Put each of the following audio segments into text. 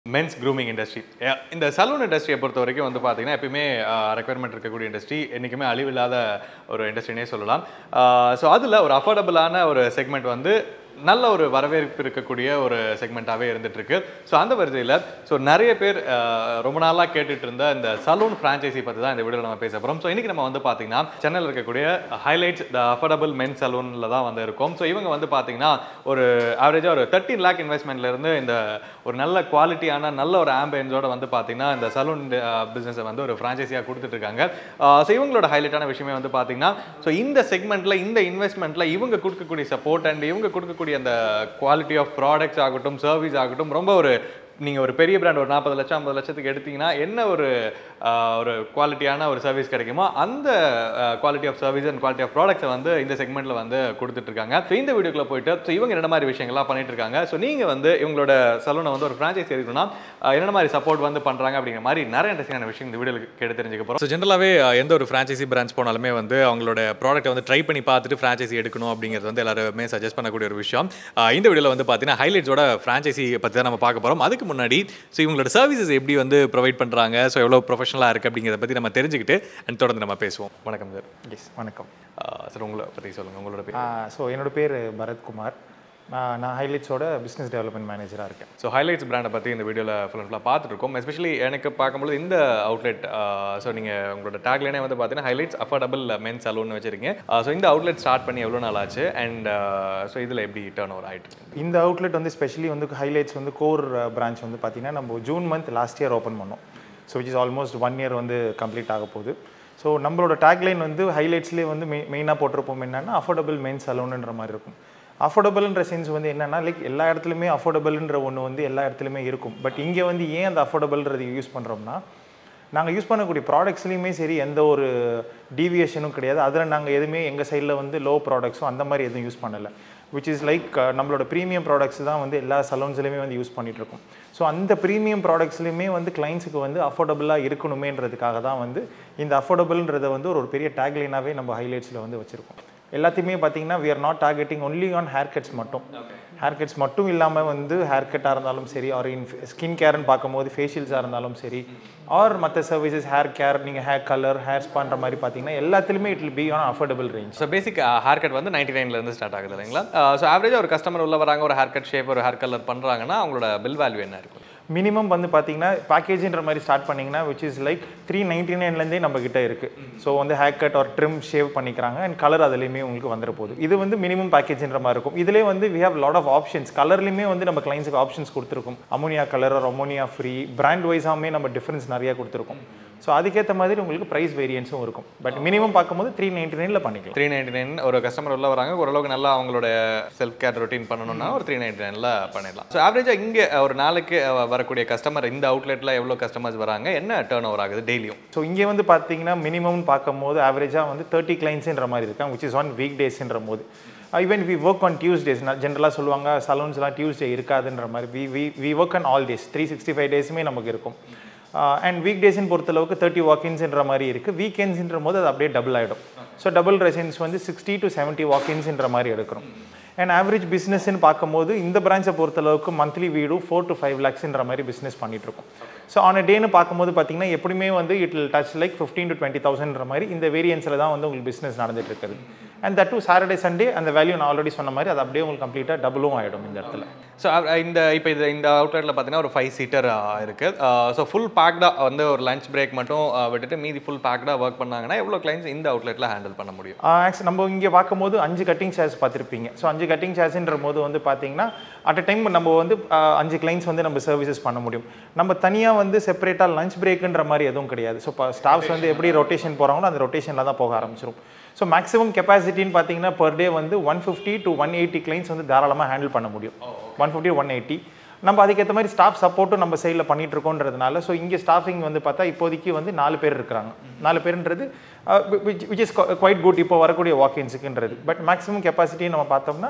Men's grooming industry இந்த salon இண்டஸ்ட்ரியை பொறுத்த வரைக்கும் வந்து பார்த்தீங்கன்னா எப்பயுமே ரெக்குயர்மெண்ட் இருக்கக்கூடிய இண்டஸ்ட்ரி என்றைக்குமே அழிவில்லாத ஒரு இண்டஸ்ட்ரினே சொல்லலாம் ஸோ அதில் ஒரு அஃபோர்டபுளான ஒரு செக்மெண்ட் வந்து நல்ல ஒரு வரவேற்பு இருக்கக்கூடிய ஒரு செக்மெண்ட்டாகவே இருந்துட்டு இருக்கு ஸோ அந்த வரிசையில் ஸோ நிறைய பேர் அஹ், ரொம்ப நாளாக கேட்டுட்டு இருந்த இந்த சலூன் ஃப்ரான்ச்சைசி பற்றி தான் இந்த வீடியோவில் நம்ம பேச போகிறோம் ஸோ இன்றைக்கி நம்ம வந்து பார்த்தீங்கன்னா சென்னையில் இருக்கக்கூடிய ஹைலைட்ஸ் த அஃபோர்டபுள் மென் சலூனில் தான் வந்து இருக்கோம் ஸோ இவங்க வந்து பார்த்தீங்கன்னா ஒரு ஆவரேஜாக ஒரு தேர்ட்டின் லேக் இன்வெஸ்ட்மெண்ட்லேருந்து இந்த ஒரு நல்ல குவாலிட்டியான நல்ல ஒரு ஆம்பியன்ஸோட வந்து பார்த்தீங்கன்னா இந்த சலூன் பிஸ்னஸை வந்து ஒரு ஃப்ரான்ச்சைஸியாக கொடுத்துட்ருக்காங்க ஸோ இவங்களோட ஹைலைட்டான விஷயமே வந்து பார்த்தீங்கன்னா ஸோ இந்த செக்மெண்ட்டில் இந்த இன்வெஸ்ட்மெண்ட்டில் இவங்க கொடுக்கக்கூடிய சப்போர்ட் அண்ட் இவங்க கொடுக்கக்கூடிய அந்த குவாலிட்டி ஆஃப் ப்ராடக்ட்ஸ் ஆகட்டும் சர்வீஸ் ஆகட்டும் ரொம்ப ஒரு நீங்கள் ஒரு பெரிய பிராண்ட் ஒரு நாற்பது லட்சம் ஐம்பது லட்சத்துக்கு எடுத்தீங்கன்னா என்ன ஒரு ஆஹ், ஒரு குவாலிட்டியான ஒரு சர்வீஸ் கிடைக்குமோ அந்த quality of service and quality of ப்ராடக்ட்ஸை வந்து இந்த செக்மெண்ட்டில் வந்து கொடுத்துட்ருக்காங்க ஸோ இந்த வீடியோக்குள்ள போயிட்டு ஸோ இவங்க என்ன மாதிரி விஷயங்கள்லாம் பண்ணிட்டு இருக்காங்க ஸோ நீங்கள் வந்து இவங்களோட சலூனை வந்து ஒரு ஃப்ரான்ச்சைஸ் எடுக்கணும்னா ஆஹ், என்ன மாதிரி சப்போர்ட் வந்து பண்ணுறாங்க அப்படிங்கிற மாதிரி நிறைய இன்ட்ரெஸ்டிங்கான விஷயம் இந்த வீடியோவில் கேட்டு தெரிஞ்சுக்க போகிறோம் ஸோ ஜென்ரலாகவே எந்த ஒரு ஃப்ரான்ச்சைசி பிரான்ச் போனாலுமே வந்து அவங்களோட ப்ராடக்ட்டை வந்து ட்ரை பண்ணி பார்த்துட்டு ஃப்ரான்ச்சைசி எடுக்கணும் அப்படிங்கிறது வந்து எல்லாருமே சஜஸ்ட் பண்ணக்கூடிய ஒரு விஷயம் ஆஹ், இந்த வீடியோவில் வந்து பார்த்தீங்கன்னா ஹைலைட்ஸோட ஃப்ரான்ச்சைசி பற்றி தான் நம்ம பார்க்க போகிறோம் அதுக்கு முன்னாடி ஸோ இவங்களோட சர்வீசஸ் எப்படி வந்து ப்ரொவைட் பண்ணுறாங்க ஸோ எவ்வளோ ப்ரொஃபஷனலாக இருக்குது அப்படிங்கிறத பற்றி நம்ம தெரிஞ்சுக்கிட்டு அண்ட் தொடர்ந்து நம்ம பேசுவோம் வணக்கம் சார் எஸ் வணக்கம் சார் உங்களை பற்றி சொல்லுங்கள் உங்களோட பேர் ஸோ என்னோட பேர் பரத்குமார் ஆஹ் நான் ஹைலைட்ஸோட பிஸ்னஸ் டெவலப்மெண்ட் மேனேஜராக இருக்கேன் ஸோ ஹைலைட்ஸ் பிராண்டை பற்றி இந்த வீடியோவில் ஃபுல் ஃபுல்லாக பார்த்துட்டு இருக்கோம் எஸ்பெஷலி எனக்கு பார்க்கும்போது இந்த அவுட்லெட் ஸோ நீங்கள் உங்களோட டேக்லைனே வந்து பார்த்தீங்கன்னா ஹைலைட்ஸ் அஃபோர்டபுள் மென் சலூன் வச்சிருக்கீங்க ஸோ இந்த அவுட்லெட் ஸ்டார்ட் பண்ணி எவ்வளோ நாள் ஆச்சு அண்ட் ஸோ இதில் எப்படி டர்ன் ஓவர் ஆயிட்டு இருக்கு? இந்த அவுட்லெட் வந்து ஸ்பெஷலி வந்து ஹைலைட்ஸ் வந்து கோர் பிரான்ச் வந்து பார்த்தீங்கன்னா நம்ம June month last year open பண்ணோம் so which is almost one year வந்து கம்ப்ளீட் ஆக போகுது ஸோ நம்மளோட டேக்லைன் வந்து ஹைலைட்ஸ்லேயே வந்து மெய் மெயினாக போட்டிருப்போம் என்னன்னா அஃபோர்டபுள் மெயின் சலூனுன்ற மாதிரி இருக்கும் அஃபோர்டபுள்ன்ற சென்ஸ் வந்து என்னன்னா லைக் எல்லா இடத்துலையுமே அஃபோர்டபுள்ன்ற ஒன்று வந்து எல்லா இடத்துலையுமே இருக்கும் பட் இங்கே வந்து ஏன் அந்த அஃபோர்டபுள்ன்றது யூஸ் பண்ணுறோம்னா நாங்கள் யூஸ் பண்ணக்கூடிய ப்ராடக்ட்ஸ்லையுமே சரி எந்த ஒரு டீவியேஷனும் கிடையாது அதில் நாங்கள் எதுவுமே எங்கள் சைடில் வந்து லோ ப்ராடக்ட்ஸும் அந்த மாதிரி எதுவும் யூஸ் பண்ணலை விச் இஸ் லைக் நம்மளோட ப்ரீமியம் ப்ராடக்ட்ஸ் தான் வந்து எல்லா சலூன்ஸ்லையுமே வந்து யூஸ் பண்ணிட்டு இருக்கோம் ஸோ அந்த ப்ரீமியம் ப்ராடக்ட்ஸ்லையுமே வந்து கிளைண்ட்ஸுக்கு வந்து அஃபோர்டபுளாக இருக்கணுமேன்றதுக்காக தான் வந்து இந்த அஃபோர்டபுள்ன்றதை வந்து ஒரு பெரிய டேக்லைனாகவே நம்ம ஹைலைட்ஸில் வந்து வச்சுருக்கோம் எல்லாத்தையுமே பார்த்தீங்கன்னா we are not targeting only on hair cuts மட்டும் ஹேர் கட்ஸ் மட்டும் இல்லாமல் வந்து ஹேர் கட்டாக இருந்தாலும் சரி ஆர் இன் ஸ்கின் கேர்னு பார்க்கும்போது ஃபேஷியல்ஸாக இருந்தாலும் சரி ஆர் மற்ற சர்வீசஸ் ஹேர் கேர் நீங்கள் ஹேர் கலர் ஹேர் ஸ்பான்ற மாதிரி பார்த்தீங்கன்னா எல்லாத்துலேயுமே it will be on affordable range so basic hair cut வந்து நைன்டி நைன்லேருந்து ஸ்டார்ட் ஆகுது இல்லைங்களா ஸோ ஆவரேஜாக ஒரு கஸ்டமர் உள்ள வராங்க ஒரு ஹேர் கட் ஷேப் ஒரு ஹேர் கலர் பண்ணுறாங்கன்னா அவங்களோட பில் வேல்யூ என்ன இருக்கும் மினிமம் வந்து பார்த்தீங்கன்னா பேக்கேஜ்ன்ற மாதிரி ஸ்டார்ட் பண்ணிங்கன்னா which is like three ninety நைன்லேருந்தே நம்ம கிட்ட இருக்குது ஸோ வந்து ஹேர் கட் ஒரு ட்ரிம் ஷேவ் பண்ணிக்கிறாங்க அண்ட் கலர் அதுலேயுமே உங்களுக்கு வந்துட போகுது இது வந்து மினிமம் பேக்கேஜ்ன்ற மாதிரி இருக்கும் இதிலே வந்து we have lot of options கலர்லையுமே வந்து நம்ம கிளைண்ட்ஸுக்கு ஆப்ஷன்ஸ் கொடுத்துருக்கோம் அமோனியா கலர் ஒரு அமோனியா ஃப்ரீ பிராண்ட் வைஸாமே நம்ம டிஃப்ரென்ஸ் நிறைய கொடுத்துருக்கோம் ஸோ அதுக்கேற்ற மாதிரி உங்களுக்கு ப்ரைஸ் வேரியன்ஸும் இருக்கும் பட் மினிமம் பார்க்கும்போது த்ரீ நைன்டி நைனில் பண்ணிக்கலாம் த்ரீ நைன்டி நைன் ஒரு கஸ்டமர் உள்ள வராங்க ஓரளவுக்கு நல்லா அவங்களோட செல்ஃப் கேர் ரொட்டீன் பண்ணணும்னா ஒரு த்ரீ நைன்டி நைனில் பண்ணிடலாம் ஸோ ஆவரேஜாக இங்கே ஒரு நாளைக்கு அஹ், வரக்கூடிய கஸ்டமர் இந்த அவுட்லெட்டில் எவ்வளோ கஸ்டமர்ஸ் வராங்க என்ன டேர்ன் ஓவர் ஆகுது டெய்லியும் ஸோ இங்கே வந்து பார்த்தீங்கன்னா மினிமம் பார்க்கும்போது ஆவரேஜாக வந்து தேர்ட்டி கிளைண்ட்ஸ்ன்ற மாதிரி இருக்காங்க விச் இஸ் ஆன் வீக் டேஸ்ன்ற போது even we work on Tuesdays ஜென்ரலாக சொல்லுவாங்க சலூன்ஸ்லாம் டியூஸ்டே இருக்காதுன்ற மாதிரி we we we work on all days three sixty five டேஸுமே நமக்கு இருக்கும் அண்ட் வீக் டேஸ்ன்னு பொறுத்தளவுக்கு தேர்ட்டி வாக்கின்ஸ்ன்ற மாதிரி இருக்குது வீக்கெண்ட்ஸ்ன்ற போது அது அப்படியே டபுள் ஆகிடும் ஸோ டபுள் ரெசன்ஸ் வந்து சிக்ஸ்டி டு செவன்ட்டி வாக்கின்ஸ்ன்ற மாதிரி எடுக்கிறோம் அண்ட் ஆவரேஜ் பிஸ்னஸ்ன்னு பார்க்கும்போது இந்த பிரான்ச்சை பொறுத்தளவுக்கு மந்த்லி வீடு ஃபோர் டு ஃபைவ் லேக்ஸ்ன்ற மாதிரி பிஸ்னஸ் பண்ணிட்டு இருக்கோம் ஸோ ஆன் அ டேன்னு பார்க்கும்போது பார்த்தீங்கன்னா எப்படியுமே வந்து it will touch like fifteen to twenty தௌசண்ட்ற மாதிரி இந்த வேரியன்ஸில் தான் வந்து உங்களுக்கு பிஸ்னஸ் நடந்துட்டு இருக்குது and that too Saturday Sunday அந்த வேல்யூ நான் ஆல்ரெடி சொன்ன மாதிரி அது அப்படியே உங்களுக்கு கம்ப்ளீட்டாக டபுளும் ஆகிடும் இந்த இடத்துல ஸோ இந்த இப்போ இது இந்த அவுட்லெட்டில் பார்த்தீங்கன்னா ஒரு ஃபைவ் சீட்டர் இருக்குது ஸோ ஃபுல் பேக்டாக வந்து ஒரு லஞ்ச் பிரேக் மட்டும் அஹ், விட்டுட்டு மீதி ஃபுல் பேக்டாக ஒர்க் பண்ணாங்கன்னா எவ்வளோ கிளைண்ட்ஸ் இந்த அவுட்லெட்டில் ஹேண்டில் பண்ண முடியும் ஆக்சுவலி நம்ம இங்கே பார்க்கும்போது அஞ்சு கட்டிங் சேர்ஸ் பார்த்துருப்பீங்க ஸோ அஞ்சு கட்டிங் சேர்ஸ்ன்ற போது வந்து பார்த்தீங்கன்னா அட் அ டைம் நம்ம வந்து ஆஹ், அஞ்சு கிளைண்ட்ஸ் வந்து நம்ம சர்வீசஸ் பண்ண முடியும் நம்ம தனியாக வந்து செப்பரேட்டாக லஞ்ச் பிரேக்குன்ற மாதிரி எதுவும் கிடையாது ஸோ இப்போ ஸ்டாஃப்ஸ் வந்து எப்படி ரொட்டேஷன் போகிறாங்களோ அந்த ரொட்டேஷனில் தான் போக ஆரம்பிச்சிடும் ஸோ மேக்ஸிமம் கெப்பாசிட்டின்னு பார்த்தீங்கன்னா பர் டே வந்து one fifty to one eighty clients வந்து தாராளமாக ஹேண்டில் பண்ண முடியும் ஒன் ஃபிஃப்டி ஒன் எயிட்டி நம்ம அதுக்கேற்ற மாதிரி ஸ்டாஃப் சப்போர்ட்டும் நம்ம சைடில் பண்ணிட்டு இருக்கோன்றதுனால ஸோ இங்கே ஸ்டாஃபிங் வந்து பார்த்தா இப்போதைக்கு வந்து நாலு பேர் இருக்கிறாங்க நாலு பேருன்றது விச் இஸ் குவைட் குட் இப்போ வரக்கூடிய வாக்கின்ஸுக்குன்றது பட் மேக்ஸிமம் கெப்பாசிட்டி நம்ம பார்த்தோம்னா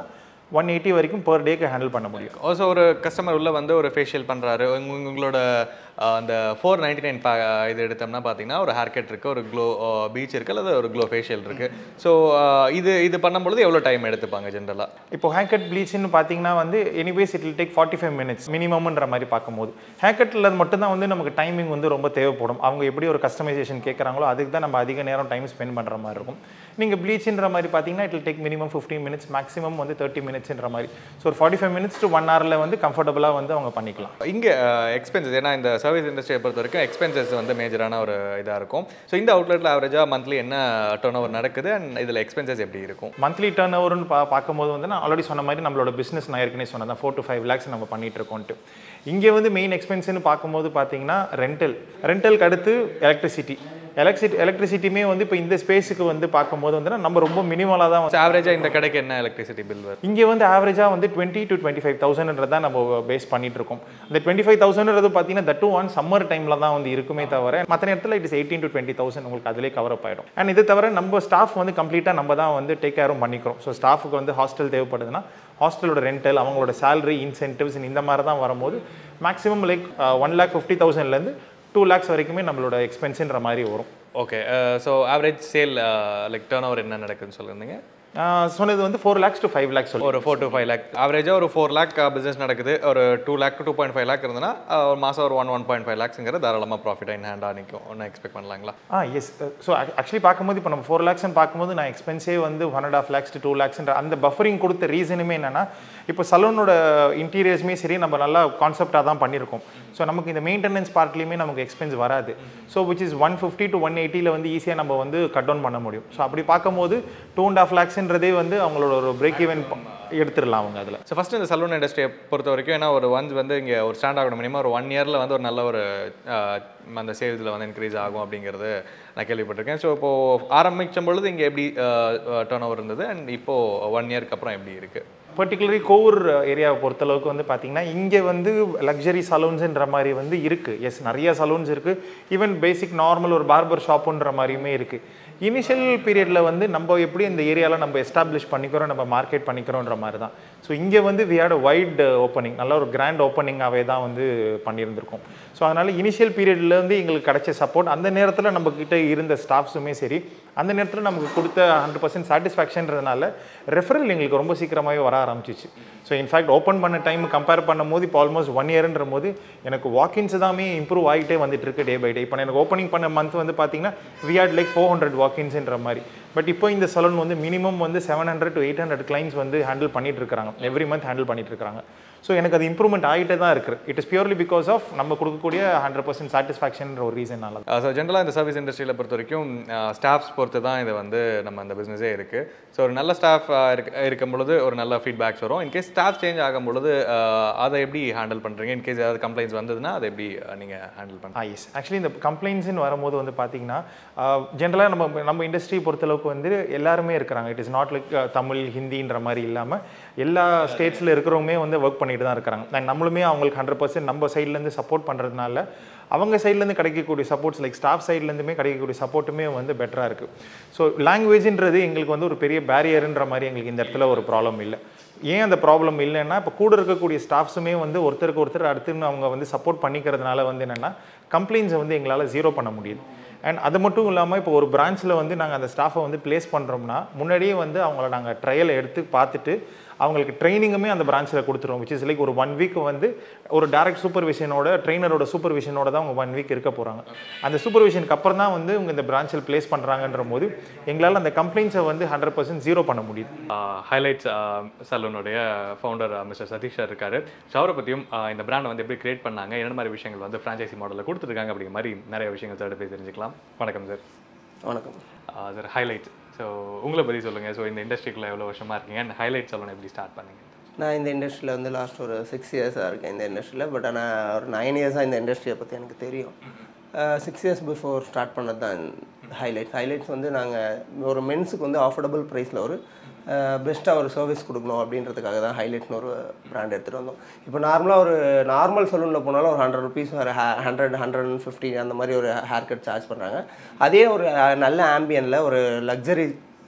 ஒன் எயிட்டி வரைக்கும் per டேக்கு ஹேண்டில் பண்ண முடியும் ஆல்சோ ஒரு கஸ்டமர் உள்ள வந்து ஒரு ஃபேஷியல் பண்ணுறாரு உங்களோட அஹ், அந்த ஃபோர் நைன்டி நைன் இது எடுத்தோம்னா பார்த்தீங்கன்னா ஒரு ஹேர் கட் இருக்குது ஒரு க்ளோ பீச் இருக்குது அல்லது ஒரு க்ளோ ஃபேஷியல் இருக்குது ஸோ இது இது பண்ணும்பொழுது எவ்வளோ டைம் எடுத்துப்பாங்க ஜென்ரலாக இப்போ ஹேர் கட் ப்ளீச்னு பார்த்தீங்கன்னா வந்து anyways it will take forty five minutes மினிமம்ன்ற மாதிரி பார்க்கும்போது ஹேர் கட்டில் மட்டும்தான் வந்து நமக்கு டைமிங் வந்து ரொம்ப தேவைப்படும் அவங்க எப்படி ஒரு கஸ்டமைசேஷன் கேட்குறாங்களோ அதுக்கு தான் நம்ம அதிக நேரம் டைம் ஸ்பெண்ட் பண்ணுற மாதிரி இருக்கும் நீங்கள் ப்ளீச்ன்ற மாதிரி பார்த்தீங்கன்னா it will take minimum fifteen minutes maximum வந்து தேர்ட்டி மினிட்ஸ்ன்ற மாதிரி ஸோ ஒரு forty five minutes to one ஹவரில் வந்து கம்ஃபர்டபுளாக வந்து அவங்க பண்ணிக்கலாம் இங்கே எக்ஸ்பென்சஸ் ஏன்னா இந்த சர்வீஸ் இண்டஸ்ட்ரியை பொறுத்த வரைக்கும் எக்ஸ்பென்சஸ் வந்து மேஜரான ஒரு இதாக இருக்கும் ஸோ இந்த அவுட்லெட்டில் ஆவரேஜாக மந்த்லி என்ன டர்ன் ஓவர் நடக்குது அண்ட் இதில் எக்ஸ்பென்சஸ் எப்படி இருக்கும் மந்த்லி டர்ன் ஓவர்னு பா பார்க்கும்போது வந்து நான் ஆல்ரெடி சொன்ன மாதிரி நம்மளோட பிஸ்னஸ் நான் ஏற்கனவே சொன்னேன் ஃபோர் டு ஃபைவ் லேக்ஸ் நம்ம பண்ணிட்டு இருக்கோம்ட்டு இங்கே வந்து மெயின் எக்ஸ்பென்ஸ்னு பார்க்கும்போது பார்த்தீங்கன்னா ரெண்டல் ரெண்டலுக்கு அடுத்து எலக்ட்ரிசிட்டி எலக்ட்ரிசிட்டி எலக்ட்ரிசிட்டியுமே வந்து இப்போ இந்த ஸ்பேஸுக்கு வந்து பார்க்கும்போது வந்து நம்ம ரொம்ப மினிமலாக தான் வந்து ஆவரேஜாக இந்த கடைக்கு என்ன எலக்ட்ரிசிட்டி பில் வரும் இங்கே வந்து ஆவரேஜாக வந்து டுவெண்ட்டி டு டுவெண்ட்டி ஃபைவ் தௌசண்ட்ன்றது தான் நம்ம பேஸ் பண்ணிட்டு இருக்கோம் அந்த டுவெண்ட்டி ஃபைவ் தௌசண்ட்றது பார்த்தீங்கன்னா தட் டூ ஆன் சம்மர் டைமில் தான் வந்து இருக்குமே தவிர மற்ற நேரத்தில் it is eighteen to twenty thousand உங்களுக்கு அதிலே கவர் அப் ஆயிடும் அண்ட் இது தவிர நம்ம ஸ்டாஃப் வந்து கம்ப்ளீட்டாக நம்ம தான் வந்து டேக் கேரும் பண்ணிக்கிறோம் ஸோ ஸ்டாஃபுக்கு வந்து ஹாஸ்டல் தேவைப்படுதுன்னா ஹாஸ்டலோட ரெண்டல் அவங்களோட சேலரி இன்சென்டிவ்ஸ் இந்த மாதிரி தான் வரும்போது maximum like one lakh fifty தௌசண்ட்லேருந்து டூ லேக்ஸ் வரைக்குமே நம்மளோட எக்ஸ்பென்ஸுன்ற மாதிரி வரும் okay so average sale like turn over என்ன நடக்குதுன்னு சொல்லியிருந்தீங்க ஆஹ் சொன்னது வந்து four lakhs to five lakhs சொல்லி ஒரு ஃபோர் டு ஃபைவ் லேக் ஆவரேஜாக ஒரு ஃபோர் லேக் பிஸ்னஸ் நடக்குது ஒரு two lakh two point five lakh இருந்ததுன்னா அஹ், ஒரு மாதம் ஒரு ஒன் ஒன் பாயிண்ட் ஃபைவ் லேக்ஸுங்கிற தாராளமாக ப்ராஃபிட் இன் ஹேண்டாக நிற்கும் ஒன்று எக்ஸ்பெக்ட் பண்ணலாங்களா ஆ எஸ் ஸோ ஆக்சுவலி பார்க்கும்போது இப்போ நம்ம ஃபோர் லேக்ஸ்னு பார்க்கும்போது நான் எக்ஸ்பென்ஸே வந்து one and half lakhs two லேக்ஸ்ன்ற அந்த பஃபரிங் கொடுத்த ரீசனுமே என்னன்னா இப்போ சலூனோட இன்டீரியர்ஸுமே சரி நம்ம நல்லா கான்செப்டாக தான் பண்ணியிருக்கோம் ஸோ நமக்கு இந்த மெயின்டெனன்ஸ் பார்ட்லேயுமே நமக்கு எக்ஸ்பென்ஸ் வராது so which is one fifty to one எயிட்டியில் வந்து ஈஸியாக நம்ம வந்து கட் டவுன் பண்ண முடியும் ஸோ அப்படி பார்க்கும்போது டூ அண்ட் ஆஃப் லேக்ஸ்ன்றதே வந்து அவங்களோட ஒரு பிரேக் ஈவன் எடுத்துடலாம் அவங்க அதில் ஸோ ஃபஸ்ட்டு இந்த சலூன் இண்டஸ்ட்ரியை பொறுத்த வரைக்கும் ஏன்னா ஒரு ஒன்ஸ் வந்து இங்கே ஒரு ஸ்டாண்ட் ஆகணும் மினிமம் ஒரு ஒன் இயரில் வந்து ஒரு நல்ல ஒரு அஹ், அந்த சேல்ஸில் வந்து இன்க்ரீஸ் ஆகும் அப்படிங்கிறது நான் கேள்விப்பட்டிருக்கேன் ஸோ இப்போது ஆரம்பிக்கும் பொழுது இங்கே எப்படி டர்ன் ஓவர் இருந்தது அண்ட் இப்போது ஒன் இயர்க்கு அப்புறம் எப்படி இருக்குது பர்டிகுலரி கோவூர் ஏரியாவை பொறுத்தளவுக்கு வந்து பார்த்தீங்கன்னா இங்கே வந்து லக்ஸரி சலூன்ஸுன்ற மாதிரி வந்து இருக்குது எஸ் நிறைய சலூன்ஸ் இருக்குது ஈவன் பேசிக் நார்மல் ஒரு பார்பர் ஷாப்புன்ற மாதிரியுமே இருக்குது இனிஷியல் பீரியடில் வந்து நம்ம எப்படி இந்த ஏரியாவில் நம்ம எஸ்டாப்ளிஷ் பண்ணிக்கிறோம் நம்ம மார்க்கெட் பண்ணிக்கிறோன்ற மாதிரி தான் ஸோ இங்கே வந்து வி ஹேட் வைட் ஓப்பனிங் நல்ல ஒரு கிராண்ட் ஓப்பனிங்காகவே தான் வந்து பண்ணியிருந்திருக்கோம் ஸோ அதனால் இனிஷியல் பீரியட்லேருந்து எங்களுக்கு கிடைச்ச சப்போர்ட் அந்த நேரத்தில் நம்ம கிட்ட இருந்த ஸ்டாஃப்ஸுமே சரி அந்த நேரத்தில் நமக்கு கொடுத்த ஹண்ட்ரட் பர்சன்ட் சாட்டிஸ்ஃபேக்ஷன்றதுனால ரெஃபரல் எங்களுக்கு ரொம்ப சீக்கிரமாகவே வர ஆரம்பிச்சிச்சு ஸோ இன்ஃபேக்ட் ஓப்பன் பண்ண டைம் கம்பேர் பண்ணும்போது இப்போ ஆல்மோஸ்ட் ஒன் இயர்ன்ற போது எனக்கு வாக்கின்ஸ் தாமே இம்ப்ரூவ் ஆகிட்டே வந்துட்டு இருக்கு டே பை டே இப்போ எனக்கு ஓப்பனிங் பண்ண மந்த் வந்து பார்த்தீங்கன்னா we had like four hundred வாக்கின்ஸ்ன்ற மாதிரி பட் இப்போ இந்த சலூன் வந்து மினிமம் வந்து seven hundred to eight hundred clients வந்து ஹேண்டில் பண்ணிட்டு இருக்காங்க எவ்ரி மந்த் ஹேண்டில் பண்ணிட்டு இருக்காங்க ஸோ எனக்கு அது இம்ப்ரூவ்மெண்ட் ஆகிட்டே தான் இருக்குது it is purely because of நம்ம கொடுக்கக்கூடிய ஹண்ட்ரட் பர்சன்ட் சாட்டிஸ்ஃபேக்ஷன்ற ஒரு ரீசனால ஸோ ஜென்ரலாக இந்த சர்வீஸ் இண்டஸ்ட்ரியில் பொறுத்த வரைக்கும் ஸ்டாஃப்ஸ் பொறுத்து தான் இது வந்து நம்ம அந்த பிஸ்னஸே இருக்குது ஸோ ஒரு நல்ல ஸ்டாஃப் இருக்க இருக்கும் பொழுது ஒரு நல்ல ஃபீட்பேக்ஸ் வரும் இன்கேஸ் ஸ்டாஃப் சேஞ்ச் ஆகும் பொழுது அஹ், அதை எப்படி ஹேண்டில் பண்ணுறீங்க இன்கேஸ் ஏதாவது கம்ப்ளைண்ட்ஸ் வந்ததுன்னா அதை எப்படி நீங்கள் ஹேண்டில் பண்ணுறீங்க ஆ எஸ் ஆக்சுவலி இந்த கம்ப்ளைண்ட்ஸ்னு வரும்போது வந்து பார்த்தீங்கன்னா ஜென்ரலாக நம்ம நம்ம இண்டஸ்ட்ரி பொறுத்தளவுக்கு வந்து எல்லாருமே இருக்கிறாங்க it is not like Tamil ஹிந்தின்ற மாதிரி இல்லாமல் எல்லா ஸ்டேட்ஸில் இருக்கிறவங்க வந்து ஒர்க் பண்ணிட்டு தான் இருக்கிறாங்க And நம்மளுமே அவங்களுக்கு ஹண்ட்ரட் பர்சன்ட் நம்ம சைட்லேருந்து சப்போர்ட் பண்ணுறதுனால அவங்க சைட்லேருந்து கிடைக்கக்கூடிய சப்போர்ட்ஸ் லைக் ஸ்டாஃப் சைட்லேருந்துமே கிடைக்கக்கூடிய சப்போர்ட்டுமே வந்து பெட்டராக இருக்குது ஸோ லாங்குவேஜ்ன்றது எங்களுக்கு வந்து ஒரு பெரிய பேரியர்ன்ற மாதிரி எங்களுக்கு இந்த இடத்துல ஒரு ப்ராப்ளம் இல்லை ஏன் அந்த ப்ராப்ளம் இல்லைன்னா இப்போ கூட இருக்கக்கூடிய ஸ்டாஃப்ஸுமே வந்து ஒருத்தருக்கு ஒருத்தர் அடுத்துன்னு அவங்க வந்து சப்போர்ட் பண்ணிக்கிறதுனால வந்து என்னென்னா கம்ப்ளைண்ட்ஸை வந்து எங்களால் ஜீரோ பண்ண முடியுது அண்ட் அது மட்டும் இல்லாமல் இப்போ ஒரு பிரான்ச்சில் வந்து நாங்கள் அந்த ஸ்டாஃபை வந்து ப்ளேஸ் பண்ணுறோம்னா முன்னாடியே வந்து அவங்கள நாங்கள் ட்ரையலை எடுத்து பார்த்துட்டு அவங்களுக்கு ட்ரைனிங்குமே அந்த பிரான்ச்சில் கொடுத்துருவோம் விச் இஸ் லைக் ஒரு ஒன் வீக் வந்து ஒரு டேரக்ட் சூப்பர்விஷனோட ட்ரெயினரோட சூப்பர்விஷனோட தான் அவங்க ஒன் வீக் இருக்க போகிறாங்க அந்த சூப்பர்விஷனுக்கு அப்புறம் தான் வந்து இவங்க இந்த பிரான்ச்சில் ப்ளேஸ் பண்ணுறாங்கன்ற போது எங்களால் அந்த கம்ப்ளைண்ட்ஸை வந்து ஹண்ட்ரட் பர்சன்ட் ஜீரோ பண்ண முடியுது ஹைலைட்ஸ் சலூனுடைய ஃபவுண்டர் மிஸ்டர் சதீஷ் சார் இருக்காரு ஸோ அவரை பற்றியும் இந்த பிராண்டை வந்து எப்படி கிரியேட் பண்ணாங்க என்ன மாதிரி விஷயங்கள் வந்து ஃப்ரான்ச்சைசி மாடலில் கொடுத்துருக்காங்க அப்படிங்கிற மாதிரி நிறைய விஷயங்கள் சார் போய் தெரிஞ்சுக்கலாம் வணக்கம் சார் வணக்கம் சார் ஹைலைட் ஸோ உங்களை பற்றி சொல்லுங்கள் ஸோ இந்த இண்டஸ்ட்ரிக்குள்ளே எவ்வளோ வருஷமாக இருக்கீங்க அண்ட் ஹைலைட் சலூன் எப்படி ஸ்டார்ட் பண்ணீங்க நான் இந்த இண்டஸ்ட்ரியில் வந்து லாஸ்ட் ஒரு சிக்ஸ் இயர்ஸாக இருக்கேன் இந்த இண்டஸ்ட்ரியில் பட் ஆனால் ஒரு நைன் இயர்ஸாக இந்த இண்டஸ்ட்ரியை பற்றி எனக்கு தெரியும் சிக்ஸ் இயர்ஸ் பிஃபோர் ஸ்டார்ட் பண்ணது தான் ஹைலைட்ஸ் ஹைலைட்ஸ் வந்து நாங்கள் ஒரு மென்ஸுக்கு வந்து ஆஃபர்டபுள் ப்ரைஸில் ஒரு பெஸ்ட்டாக ஒரு சர்வீஸ் கொடுக்கணும் அப்படின்றதுக்காக தான் ஹைலைட்ஸ்னு ஒரு பிராண்ட் எடுத்துகிட்டு வந்தோம் இப்போ நார்மலாக ஒரு நார்மல் சலூனில் போனாலும் ஒரு ஹண்ட்ரட் ருபீஸ் ஒரு ஹண்ட்ரட் ஹண்ட்ரட் அண்ட் ஃபிஃப்டி அந்த மாதிரி ஒரு ஹேர் கட் சார்ஜ் பண்ணுறாங்க அதே ஒரு அஹ், நல்ல ஆம்பியனில் ஒரு லக்ஸரி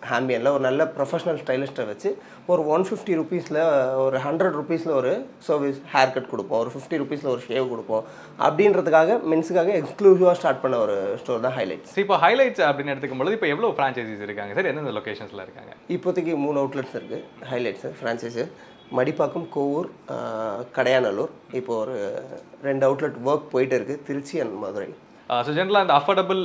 ஹாம்பியனில் ஒரு நல்ல ப்ரொஃபஷனல் ஸ்டைலிஸ்ட்டை வச்சு ஒரு ஒன் ஃபிஃப்டி ருபீஸில் ஒரு ஹண்ட்ரட் ருபீஸில் ஒரு சர்வீஸ் ஹேர் கட் கொடுப்போம் ஒரு ஃபிஃப்டி ருபீஸில் ஒரு ஷேவ் கொடுப்போம் அப்படின்றதுக்காக மென்ஸுக்காக எக்ஸ்க்ளூசிவாக ஸ்டார்ட் பண்ண ஒரு ஸ்டோர் தான் ஹைலைட்ஸ் சரி இப்போ ஹைலைட்ஸ் அப்படின்னு எடுத்துக்கும் பொழுது இப்போ எவ்வளோ ஃப்ரான்ச்சைசிஸ் இருக்காங்க சார் எந்தெந்த லொகேஷன்ஸில் இருக்காங்க இப்போதைக்கு மூணு அவுட்லெட்ஸ் இருக்குது ஹைலைட்ஸு ஃப்ரான்ச்சைஸு மடிப்பாக்கம் கோவூர் ஆஹ், கடையாநல்லூர் இப்போ ஒரு ரெண்டு அவுட்லெட் ஒர்க் போயிட்டு இருக்குது திருச்சி அண்ட் மதுரை ஸோ ஜென்ரலாக அந்த அஃபோர்டபுள்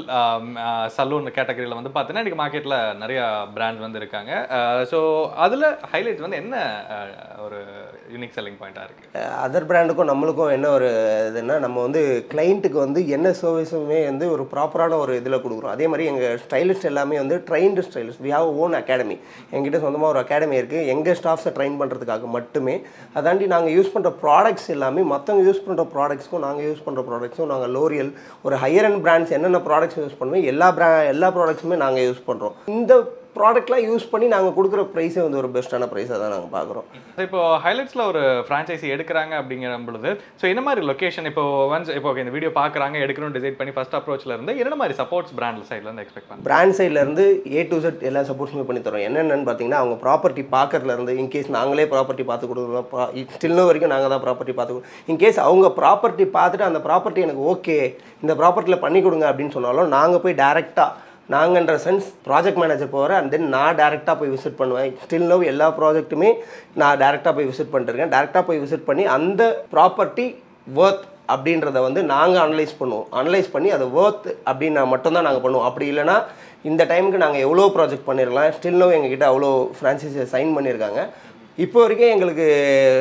சலூன் கேட்டகரியில் வந்து பார்த்தீங்கன்னா இன்றைக்கி மார்க்கெட்டில் நிறைய பிராண்ட் வந்து இருக்காங்க ஸோ அதில் ஹைலைட்ஸ் வந்து என்ன uh, ஒரு யூனிக் செல்லிங் பாயிண்ட்டாக இருக்குது அதர் பிராண்டுக்கும் நம்மளுக்கும் என்ன ஒரு இதுன்னா நம்ம வந்து கிளைண்ட்டுக்கு வந்து என்ன சர்வீஸுமே வந்து ஒரு ப்ராப்பரான ஒரு இதில் கொடுக்குறோம் அதே மாதிரி எங்கள் ஸ்டைலிஸ்ட் எல்லாமே வந்து trained stylist we have own academy எங்கிட்ட சொந்தமாக ஒரு அகாடமி இருக்குது எங்கள் ஸ்டாஃப்ஸை ட்ரைன் பண்ணுறதுக்காக மட்டுமே அதாண்டி நாங்கள் யூஸ் பண்ணுற ப்ராடக்ட்ஸ் எல்லாமே மற்றவங்க யூஸ் பண்ணுற ப்ராடக்ட்ஸ்க்கும் நாங்கள் யூஸ் பண்ணுற ப்ராடக்ட்ஸும் நாங்கள் லோரியல் ஒரு ஹையர் அண்ட் பிராண்ட்ஸ் என்னென்ன ப்ராடக்ட்ஸ் யூஸ் பண்ணுவோம் எல்லா பிரா எல்லா ப்ராடக்ட்ஸுமே நாங்கள் யூஸ் பண்ணுறோம் இந்த ப்ராடக்ட்லாம் யூஸ் பண்ணி நாங்கள் கொடுக்குற ப்ரைஸே வந்து ஒரு பெஸ்ட்டான ப்ரைஸாக தான் நாங்கள் பார்க்குறோம் ஸோ இப்போ ஹைலைட்ஸில் ஒரு ஃப்ரான்ச்சைசி எடுக்கிறாங்க அப்படிங்கிற பொழுது ஸோ என்ன மாதிரி லொகேஷன் இப்போ ஒன்ஸ் இப்போ okay, இந்த வீடியோ பார்க்குறாங்க எடுக்கணும் டிசைட் பண்ணி ஃபர்ஸ்ட் அப்ரோச்சில் இருந்து என்ன மாதிரி சப்போர்ட்ஸ் பிராண்ட் சைட்லேருந்து எக்ஸ்பெக்ட் பண்ணுறேன் பிராண்ட் சைட்லேருந்து ஏ டு செட் எல்லா சப்போர்ட்ஸுமே பண்ணி தரோம் என்னென்னு பார்த்தீங்கன்னா அவங்க ப்ராப்பர்ட்டி பார்க்கறதுலேருந்து இன்கேஸ் நாங்களே ப்ராப்பர்ட்டி பார்த்து கொடுக்குறோம் ஸ்டில்னு வரைக்கும் நாங்கள் தான் ப்ராப்பர்ட்டி பார்த்து கொடுக்குறோம் இன்கேஸ் அவங்க ப்ராப்பர்ட்டி பார்த்துட்டு அந்த ப்ராப்பர்ட்டி எனக்கு ஓகே இந்த ப்ராப்பர்ட்டியில் பண்ணி கொடுங்க அப்படின்னு சொன்னாலும் நாங்கள் போய் டேரெக்டாக நாங்கன்ற சென்ஸ் ப்ராஜெக்ட் மேனேஜர் போகிறேன் அண்ட் தென் நான் டேரெக்டாக போய் விசிட் பண்ணுவேன் ஸ்டில் நோ எல்லா ப்ராஜெக்ட்டுமே நான் டேரெக்டாக போய் விசிட் பண்ணிருக்கேன் டேரெக்டாக போய் விசிட் பண்ணி அந்த ப்ராப்பர்ட்டி ஒர்த் அப்படின்றத வந்து நாங்கள் அனலைஸ் பண்ணுவோம் அனலைஸ் பண்ணி அது ஒர்த் அப்படின்னா மட்டும்தான் நாங்கள் பண்ணுவோம் அப்படி இல்லைன்னா இந்த டைமுக்கு நாங்கள் எவ்வளோ ப்ராஜெக்ட் பண்ணிடலாம் ஸ்டில் நோ எங்ககிட்ட அவ்வளோ ஃப்ரான்ச்சைஸை சைன் பண்ணியிருக்காங்க இப்போ வரைக்கும் எங்களுக்கு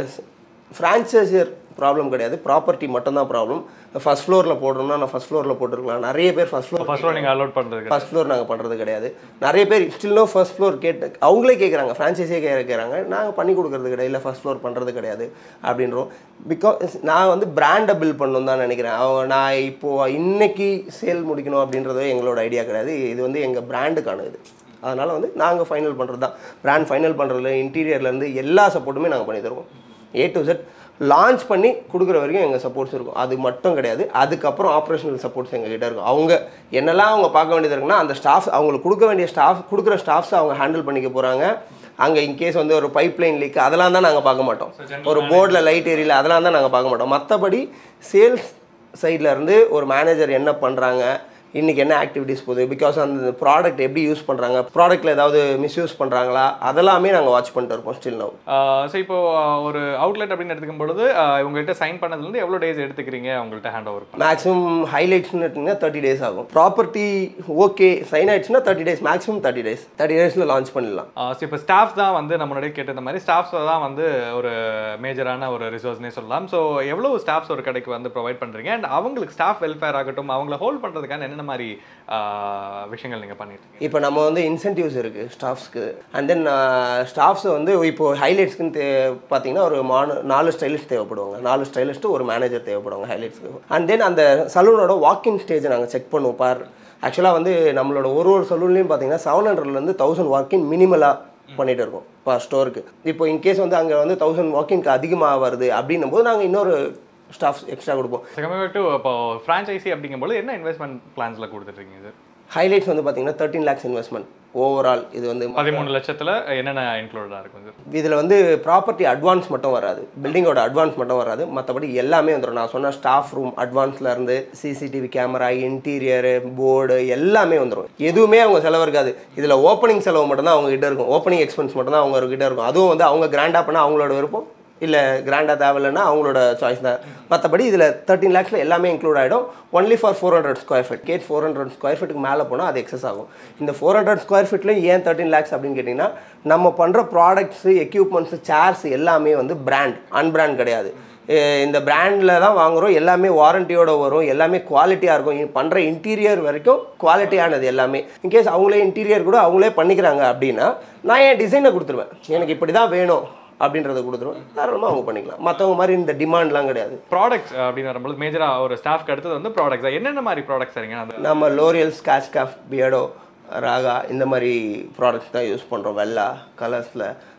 ஃப்ரான்ச்சைசர் ப்ராப்ளம் கிடையாது ப்ராப்பர்ட்டி மட்டும்தான் ப்ராப்ளம் ஃபஸ்ட் ஃப்ளோரில் போடணும்னா நான் ஃபஸ்ட் ஃப்ளோரில் போட்டிருக்கலாம் நிறைய பேர் ஃபஸ்ட் ஃப்ளோர் ஃபர்ஸ்ட் நீங்கள் அலோட் பண்ணுறதுக்கு ஃபர்ஸ்ட் ஃப்ளோர் நாங்கள் பண்ணுறது கிடையாது நிறைய பேர் ஸ்டில் நோ ஃபர்ஸ்ட் ஃப்ளோர் கேட்டு அவங்களே கேட்குறாங்க ஃப்ரான்ச்சைஸே கேட்குறாங்க நாங்கள் பண்ணி கொடுக்கறது கிடையாது இல்லை ஃபர்ஸ்ட் ஃப்ளோர் பண்ணுறது கிடையாது அப்படின்றோம் பிகாஸ் நான் வந்து பிராண்டை பில்ட் பண்ணணும் தான் நினைக்கிறேன் அவங்க நான் இப்போது இன்னைக்கு சேல் முடிக்கணும் அப்படின்றது எங்களோட ஐடியா கிடையாது இது வந்து எங்கள் பிராண்டுக்கான இது அதனால் வந்து நாங்கள் ஃபைனல் பண்ணுறது தான் பிராண்ட் ஃபைனல் பண்ணுறதுல இன்டீரியர்லேருந்து எல்லா சப்போர்ட்டுமே நாங்கள் பண்ணி தருவோம் ஏ டு செட் லான்ச் பண்ணி கொடுக்குற வரைக்கும் எங்கள் சப்போர்ட்ஸ் இருக்கும் அது மட்டும் கிடையாது அதுக்கப்புறம் ஆப்ரேஷனல் சப்போர்ட்ஸ் எங்கள் கிட்ட இருக்கும் அவங்க என்னெல்லாம் அவங்க பார்க்க வேண்டியது இருக்குன்னா அந்த ஸ்டாஃப் அவங்களுக்கு கொடுக்க வேண்டிய ஸ்டாஃப் கொடுக்குற ஸ்டாஃப்ஸ் அவங்க ஹேண்டில் பண்ணிக்க போகிறாங்க அங்கே இன்கேஸ் வந்து ஒரு பைப் லைன் லீக் அதெல்லாம் தான் நாங்கள் பார்க்க மாட்டோம் ஒரு போர்டில் லைட் ஏரியல அதெல்லாம் தான் நாங்கள் பார்க்க மாட்டோம் மற்றபடி சேல்ஸ் சைடில் இருந்து ஒரு மேனேஜர் என்ன பண்ணுறாங்க இன்றைக்கி என்ன ஆக்டிவிட்டீஸ் போகுது பிகாஸ் அந்த ப்ராடக்ட் எப்படி யூஸ் பண்ணுறாங்க ப்ராடக்ட்டில் ஏதாவது மிஸ்யூஸ் பண்ணுறாங்களா அதெல்லாமே நாங்கள் வாட்ச் பண்ணிட்டு இருக்கோம் ஸ்டில் நவ் ஸோ இப்போ uh, ஒரு அவுட்லெட் அப்படின்னு எடுத்துக்கும் பொழுது uh, உங்கள்கிட்ட சைன் பண்ணதுலேருந்து எவ்வளோ டேஸ் எடுத்துக்கிறீங்க உங்கள்கிட்ட ஹேண்ட் ஓவர் மேக்ஸிமம் ஹைலைட்ஸ்னு எடுத்தீங்கன்னா தேர்ட்டி டேஸ் ஆகும் ப்ராப்பர்ட்டி ஓகே சைன் ஆயிடுச்சுன்னா thirty days maximum thirty days thirty டேஸில் லான்ச் பண்ணிடலாம் ஸோ இப்போ ஸ்டாஃப் தான் வந்து நம்ம முன்னாடி கேட்டிருந்த மாதிரி ஸ்டாஃப்ஸ் தான் வந்து ஒரு மேஜரான ஒரு ரிசோர்ஸ்னே சொல்லலாம் ஸோ எவ்வளோ ஸ்டாஃப்ஸ் ஒரு கடைக்கு வந்து ப்ரொவைட் பண்ணுறீங்க அண்ட் அவங்களுக்கு ஸ்டாஃப் வெல்ஃபேர் ஆகட்டும் அவங்கள ஹோல்ட் பண்ணுறதுக்கான என்னென்ன மாதிரி uh, விஷயங்கள் நீங்கள் பண்ணிட்டு இருக்கீங்க இப்போ நம்ம வந்து இன்சென்டிவ்ஸ் இருக்குது ஸ்டாஃப்ஸ்க்கு அண்ட் தென் ஸ்டாஃப்ஸை வந்து இப்போ ஹைலைட்ஸ்க்குன்னு தே பார்த்தீங்கன்னா ஒரு மானு நாலு ஸ்டைலிஸ்ட் தேவைப்படுவாங்க நாலு ஸ்டைலிஸ்ட்டு ஒரு மேனேஜர் தேவைப்படுவாங்க ஹைலைட்ஸ்க்கு அண்ட் தென் அந்த சலூனோட வாக்கிங் ஸ்டேஜை நாங்கள் செக் பண்ணுவோம் பார் ஆக்சுவலாக வந்து நம்மளோட ஒரு ஒரு சலூன்லேயும் பார்த்தீங்கன்னா செவன் ஹண்ட்ரட்லேருந்து தௌசண்ட் வாக்கிங் மினிமலாக பண்ணிட்டு இருக்கோம் பர் ஸ்டோருக்கு இப்போ இன்கேஸ் வந்து அங்கே வந்து தௌசண்ட் வாக்கிங்க்கு அதிகமாக வருது அப்படின்னும் போது நாங்கள் இன்னொரு ஸ்டாஃப்ஸ் எக்ஸ்ட்ரா கொடுப்போம் கம்மிங் டு இப்போ ஃப்ரான்ச்சைசி அப்படிங்கும்போது என்ன இன்வெஸ்ட்மெண்ட் பிளான்ஸில் கொடுத்துட்ருக்கீங்க சார் ஹைலைட்ஸ் வந்து பார்த்தீங்கன்னா தேர்ட்டின் லேக்ஸ் இன்வெஸ்ட்மெண்ட் ஓவரால் இது வந்து பதிமூணு லட்சத்தில் என்னென்ன இன்க்ளூடடாக இருக்கும் சார் இதில் வந்து ப்ராப்பர்ட்டி அட்வான்ஸ் மட்டும் வராது பில்டிங்கோட அட்வான்ஸ் மட்டும் வராது மற்றபடி எல்லாமே வந்துடும் நான் சொன்ன ஸ்டாஃப் ரூம் அட்வான்ஸ்ல இருந்து சிசிடிவி கேமரா இன்டீரியரு போர்டு எல்லாமே வந்துடும் எதுவுமே அவங்க செலவு இருக்காது இதில் ஓப்பனிங் செலவு மட்டும்தான் அவங்க கிட்ட இருக்கும் ஓப்பனிங் எக்ஸ்பென்ஸ் மட்டும்தான் அவங்க கிட்ட இருக்கும் அதுவும் வந்து அவங்க கிராண்டாக பண்ணால் அவங்களோட விருப்பம் இல்லை கிராண்டாக தேவையில்லைன்னா அவங்களோட சாய்ஸ் தான் மற்றபடி இதில் தேர்ட்டின் லேக்ஸில் எல்லாமே இன்க்ளூட் ஆகிடும் only for four hundred square feet கேட் ஃபோர் ஹண்ட்ரட் ஸ்கொயர் ஃபீட்டுக்கு மேலே போனால் அது எக்ஸஸ் ஆகும் இந்த ஃபோர் ஹண்ட்ரட் ஸ்கொயர் ஃபீட்லையும் ஏன் தேர்ட்டின் லேக்ஸ் அப்படின்னு கேட்டிங்கன்னா நம்ம பண்ணுற ப்ராடக்ட்ஸு எக்யூப்மெண்ட்ஸு சேர்ஸ் எல்லாமே வந்து பிராண்ட் அன்பிராண்ட் கிடையாது எ- இந்த பிராண்டில் தான் வாங்குகிறோம் எல்லாமே வாரண்டியோட வரும் எல்லாமே குவாலிட்டியாக இருக்கும் பண்ணுற இன்டீரியர் வரைக்கும் குவாலிட்டியானது எல்லாமே இன்கேஸ் அவங்களே இன்டீரியர் கூட அவங்களே பண்ணிக்கிறாங்க அப்படின்னா நான் என் டிசைனை கொடுத்துருவேன் எனக்கு இப்படி தான் வேணும் அப்படின்றத கொடுத்துருவேன் தாராளமாக அவங்க பண்ணிக்கலாம் மற்றவங்க மாதிரி இந்த டிமாண்ட்லாம் கிடையாது ப்ராடக்ட்ஸ் அப்படின்னு வரும்போது மேஜராக ஒரு ஸ்டாஃப்க்கு அடுத்தது வந்து ப்ராடக்ட்ஸ் என்னென்ன மாதிரி ப்ராடக்ட்ஸ் சரிங்க அந்த நம்ம L'Oreal Schwarzkopf Beardo Raaga இந்த மாதிரி ப்ராடக்ட்ஸ் தான் யூஸ் பண்ணுறோம் வெள்ளா கலர்ஸில்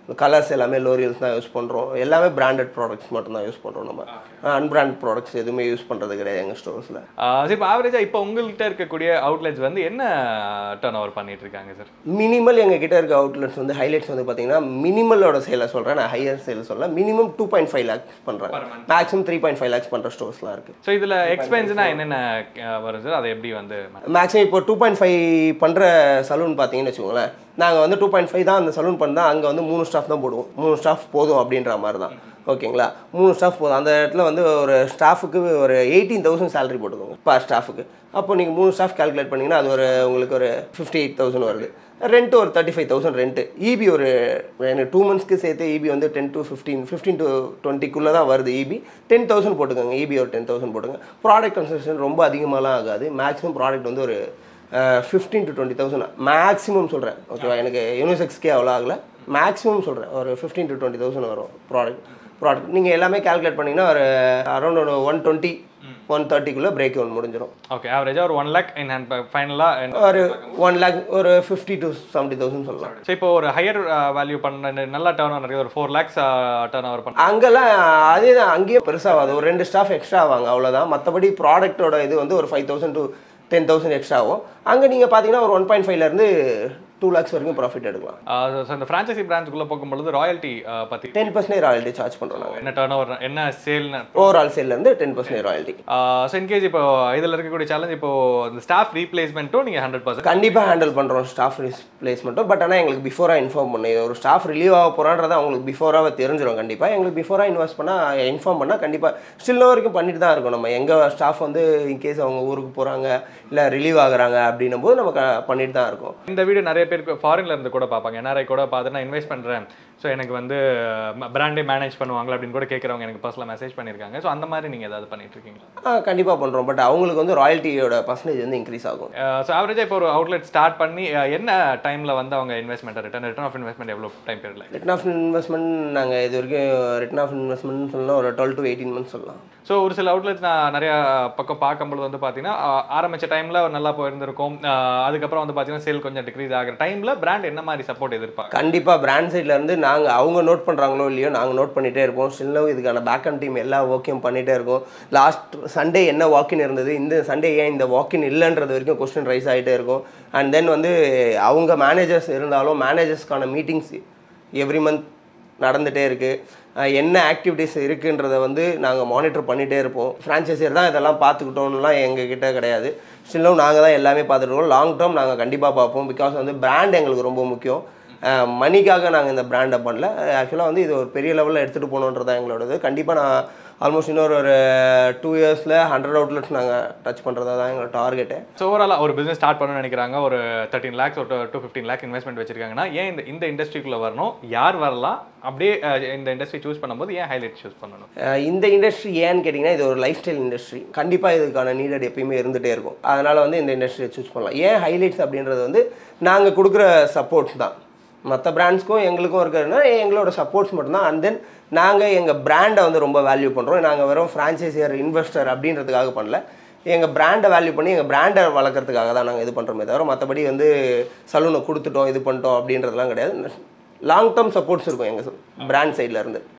கலர்ஸ் எல்லாமே லோரியல்ஸ் தான் யூஸ் பண்ணுறோம் எல்லாமே பிராண்டட் ப்ராடக்ட்ஸ் மட்டும் தான் யூஸ் பண்ணுறோம் நம்ம அன்பிராண்ட் ப்ராடக்ட்ஸ் எதுவுமே யூஸ் பண்ணுறது கிடையாது எங்கள் ஸ்டோர்ஸில் சரி இப்போ ஆவரேஜாக இப்போ உங்கள்கிட்ட இருக்கக்கூடிய அவுட்லெட்ஸ் வந்து என்ன டர்ன் ஓவர் பண்ணிட்டு இருக்காங்க சார் மினிமல் எங்கள் கிட்ட இருக்க அவுட்லெட்ஸ் வந்து ஹைலைட்ஸ் வந்து பார்த்தீங்கன்னா மினிமலோட சேலை சொல்கிறேன் நான் ஹையர் சேல் சொல்ல minimum two point five lakhs பண்ணுறாங்க maximum three point five lakhs பண்ணுற ஸ்டோர்ஸ்லாம் இருக்குது ஸோ இதில் எக்ஸ்பென்ஸ்னா என்னென்ன அஹ், வரும் சார் அதை எப்படி வந்து மேக்ஸிமம் இப்போ டூ பாயிண்ட் ஃபைவ் பண்ணுற சலூன் பார்த்தீங்கன்னு வச்சுக்கோங்களேன் நாங்கள் வந்து டூ பாயிண்ட் ஃபைவ் தான் அந்த சலூன் பண்ணால் அங்கே வந்து மூணு ஸ்டாஃப் தான் போடுவோம் மூணு ஸ்டாஃப் போதும் அப்படின்ற மாதிரி தான் ஓகேங்களா மூணு ஸ்டாஃப் போதும் அந்த இடத்துல வந்து ஒரு ஸ்டாஃபுக்கு ஒரு எயிட்டீன் தௌசண்ட் சேலரி போட்டுக்கோங்க பர் ஸ்டாஃபுக்கு அப்போ நீங்கள் மூணு ஸ்டாஃப் கால்குலேட் பண்ணிங்கன்னா அது ஒரு உங்களுக்கு ஒரு ஃபிஃப்டி எயிட் தௌசண்ட் வருது ரெண்ட் ஒரு thirty five thousand rent EB ஒரு எனக்கு டூ மந்த்ஸ்க்கு சேர்த்து இபி வந்து ten to fifteen fifteen to டுவெண்ட்டிக்குள்ளே தான் வருது இபி டென் தௌசண்ட் போட்டுக்கோங்க இபி ஒரு டென் தௌசண்ட் போட்டுங்க ப்ராடக்ட் கன்ஸ்ட்ரக்ஷன் ரொம்ப அதிகமாகலாம் ஆகாது மேக்ஸிமம் ப்ராடக்ட் வந்து ஒரு fifteen to twenty thousand maximum சொல்கிறேன் ஓகேவா எனக்கு யூனிசெக்ஸ்க்கே அவ்வளோ ஆகல மேக்ஸிமம் சொல்கிறேன் ஒரு ஃபிஃப்டீன் டு டுவெண்ட்டி தௌசண்ட் வரும் ப்ராடக்ட் ப்ராடக்ட் நீங்கள் எல்லாமே கால்குலேட் பண்ணிங்கன்னா ஒரு அரௌண்ட் ஒரு ஒன் டுவெண்ட்டி ஒன் தேர்ட்டிக்குள்ளே பிரேக் ஒன் முடிஞ்சிடும் ஓகே ஆவரேஜாக ஒரு ஒன் லேக் இன் ஹேண்ட் ஃபைனலாக ஒரு ஒன் லேக் ஒரு ஃபிஃப்டி டு செவன்ட்டி தௌசண்ட் சொல்லலாம் ஸோ இப்போ ஒரு ஹையர் வேல்யூ பண்ண நல்லா டர்ன் ஓவர் இருக்குது ஒரு ஃபோர் லேக்ஸ் டர்ன் ஓவர் பண்ண அங்கெல்லாம் அதே தான் அங்கேயே பெருசாகாது ஒரு ரெண்டு ஸ்டாஃப் எக்ஸ்ட்ரா ஆவாங்க அவ்வளோதான் மற்றபடி ப்ராடக்ட்டோட இது வந்து ஒரு five thousand to ten thousand extra ஆகும் அங்கே நீங்கள் பார்த்தீங்கன்னா ஒரு ஒன் பாயிண்ட் ஃபைவ்லேருந்து டூ லேக்ஸ் வரைக்கும் ப்ராஃபிட் எடுக்கலாம் ஸோ இந்த ஃப்ரான்ச்சைசி பிரான்ச்சுக்குள்ளே போகும்பொழுது ராயல்ட்டி பற்றி டென் பர்சன்டேஜ் ராயல்ட்டி சார்ஜ் பண்ணுறோம் நாங்கள் என்ன டர்ன் ஓவர் என்ன சேல்னு ஓவரால் சேல்லேருந்து ten percentage royalty so in case இப்போ இதில் இருக்கக்கூடிய சேலஞ்ச் இப்போ இந்த ஸ்டாஃப் ரீப்ளேஸ்மெண்ட்டும் நீங்கள் ஹண்ட்ரட் பர்சன்ட் கண்டிப்பாக ஹேண்டில் பண்ணுறோம் ஸ்டாஃப் ரிப்ளேஸ்மெண்ட்டும் பட் ஆனால் எங்களுக்கு பிஃபோராக இன்ஃபார்ம் பண்ணி ஒரு ஸ்டாஃப் ரிலீவ் ஆக போகிறான்றதை அவங்களுக்கு பிஃபோராக தெரிஞ்சிடும் கண்டிப்பாக எங்களுக்கு பிஃபோராக இன்வெஸ்ட் பண்ணால் இன்ஃபார்ம் பண்ணால் கண்டிப்பாக ஸ்டில் வரைக்கும் பண்ணிட்டு தான் இருக்கோம் நம்ம எங்கள் ஸ்டாஃப் வந்து இன்கேஸ் அவங்க ஊருக்கு போகிறாங்க இல்லை ரிலீவ் ஆகுறாங்க அப்படின்னும் போது நம்ம க- பண்ணிட்டு தான் இருக்கோம் இந்த வீடியோ நிறைய பேருக்கு ஃபாரின்ல இருந்து கூட பார்ப்பாங்க என்ஆர்ஐ கூட பார்த்து நான் இன்வெஸ்ட் பண்ணுறேன் ஸோ எனக்கு வந்து பிராண்டே மேனேஜ் பண்ணுவாங்களா அப்படின்னு கூட கேட்குறவங்க எனக்கு பர்சனலாக மெசேஜ் பண்ணியிருக்காங்க ஸோ அந்த மாதிரி நீங்கள் ஏதாவது பண்ணிட்டு இருக்கீங்களா ஆ கண்டிப்பாக பண்ணுறோம் பட் அவங்களுக்கு வந்து ராயல்ட்டியோட பர்சன்டேஜ் வந்து இன்க்ரீஸ் ஆகும் ஸோ ஆவரேஜாக இப்போ ஒரு அவுட்லெட் ஸ்டார்ட் பண்ணி அஹ், என்ன டைமில் வந்து அவங்க investment return return of investment எவ்வளோ டைம் பீரியட்ல ரிட்டர்ன் ஆஃப் இன்வெஸ்ட்மெண்ட் நாங்கள் இது வரைக்கும் ரிட்டர்ன் ஆஃப் இன்வெஸ்ட்மெண்ட் சொல்லலாம் ஒரு டுவெல் டு எயிட்டீன் மந்த்ஸ் சொல்லலாம் ஸோ ஒரு சில அவுட்லெட்ஸ் நான் நிறைய பக்கம் பார்க்கும்போது வந்து பார்த்தீங்கன்னா அஹ், ஆரம்பிச்ச டைமில் நல்லா போயிருந்திருக்கும் அஹ், அதுக்கப்புறம் வந்து பார்த்தீங்கன்னா சேல் கொஞ்சம் டிக்ரீஸ் ஆகிற டைமில் பிராண்ட் என்ன மாதிரி சப்போர்ட் எதிர்பார்க்க கண்டிப்பாக பிராண்ட் சைட்லேருந்து நாங்கள் அவங்க நோட் பண்ணுறாங்களோ இல்லையோ நாங்கள் நோட் பண்ணிகிட்டே இருப்போம் ஸ்டில்லும் இதுக்கான பேக் அண்ட் டீம் எல்லா ஒர்க்கையும் பண்ணிகிட்டே இருக்கோம் லாஸ்ட் சண்டே என்ன வாக்கின் இருந்தது இந்த சண்டே ஏன் இந்த வாக்கின் இல்லைன்றது வரைக்கும் கொஸ்டின் ரைஸ் ஆகிட்டே இருக்கும் அண்ட் தென் வந்து அவங்க மேனேஜர்ஸ் இருந்தாலும் மேனேஜர்ஸ்க்கான மீட்டிங்ஸ் எவ்ரி மந்த் நடந்துகிட்டே இருக்குது என்ன ஆக்டிவிட்டீஸ் இருக்குன்றத வந்து நாங்கள் மானிட்டர் பண்ணிகிட்டே இருப்போம் ஃப்ரான்ச்சைசியர் தான் இதெல்லாம் பார்த்துக்கிட்டோம்லாம் எங்கள் கிட்ட கிடையாது ஸ்டில்லும் நாங்கள் தான் எல்லாமே பார்த்துட்டு இருக்கோம் லாங் டேர்ம் நாங்கள் கண்டிப்பாக பார்ப்போம் பிகாஸ் வந்து பிராண்ட் எங்களுக்கு ரொம்ப முக்கியம் அஹ் மணிக்காக நாங்கள் இந்த பிராண்டை பண்ணல ஆக்சுவலாக வந்து இது ஒரு பெரிய லெவலில் எடுத்துகிட்டு போகணுன்றது தான் எங்களோடது கண்டிப்பாக நான் ஆல்மோஸ்ட் இன்னொரு ஒரு டூ இயர்ஸில் ஹண்ட்ரட் அவுட்லெட்ஸ் நாங்கள் டச் பண்ணுறதா தான் எங்களோட டார்கெட்டு ஸோ ஓவராலாக ஒரு பிஸ்னஸ் ஸ்டார்ட் பண்ணணும்னு நினைக்கிறாங்க ஒரு தேர்ட்டின் லேக்ஸ் ஒரு டூ ஃபிஃப்டீன் லேக் இன்வெஸ்ட்மெண்ட் வச்சிருக்காங்கன்னா ஏன் இந்த இந்த இண்டஸ்ட்ரிக்குள்ளே வரணும் யார் வரலாம் அப்படியே அஹ், இந்த இண்டஸ்ட்ரி சூஸ் பண்ணும்போது ஏன் ஹைலைட் சூஸ் பண்ணணும் அஹ் இந்த இண்டஸ்ட்ரி ஏன்னு கேட்டிங்கன்னா இது ஒரு லைஃப் ஸ்டைல் இண்டஸ்ட்ரி கண்டிப்பாக இதுக்கான நீடட் எப்பயுமே இருந்துகிட்டே இருக்கும் அதனால் வந்து இந்த இண்டஸ்ட்ரியை சூஸ் பண்ணலாம் ஏன் ஹைலைட்ஸ் அப்படின்றது வந்து நாங்கள் கொடுக்குற சப்போர்ட்ஸ் தான் மற்ற பிராண்ட்ஸ்க்கும் எங்களுக்கும் இருக்கிறதுனா எங்களோட சப்போர்ட்ஸ் மட்டும்தான் அண்ட் தென் நாங்கள் எங்கள் பிராண்டை வந்து ரொம்ப வேல்யூ பண்ணுறோம் நாங்கள் வெறும் ஃப்ரான்ச்சைசியர் இன்வெஸ்டர் அப்படின்றதுக்காக பண்ணல எங்கள் பிராண்டை வேல்யூ பண்ணி எங்கள் பிராண்டை வளர்க்குறதுக்காக தான் நாங்கள் இது பண்ணுறோமே தவிர மற்றபடி வந்து சலூனை கொடுத்துட்டோம் இது பண்ணிட்டோம் அப்படின்றதுலாம் கிடையாது லாங் டேர்ம் சப்போர்ட்ஸ் இருக்கும் எங்கள் பிராண்ட் சைடில் இருந்து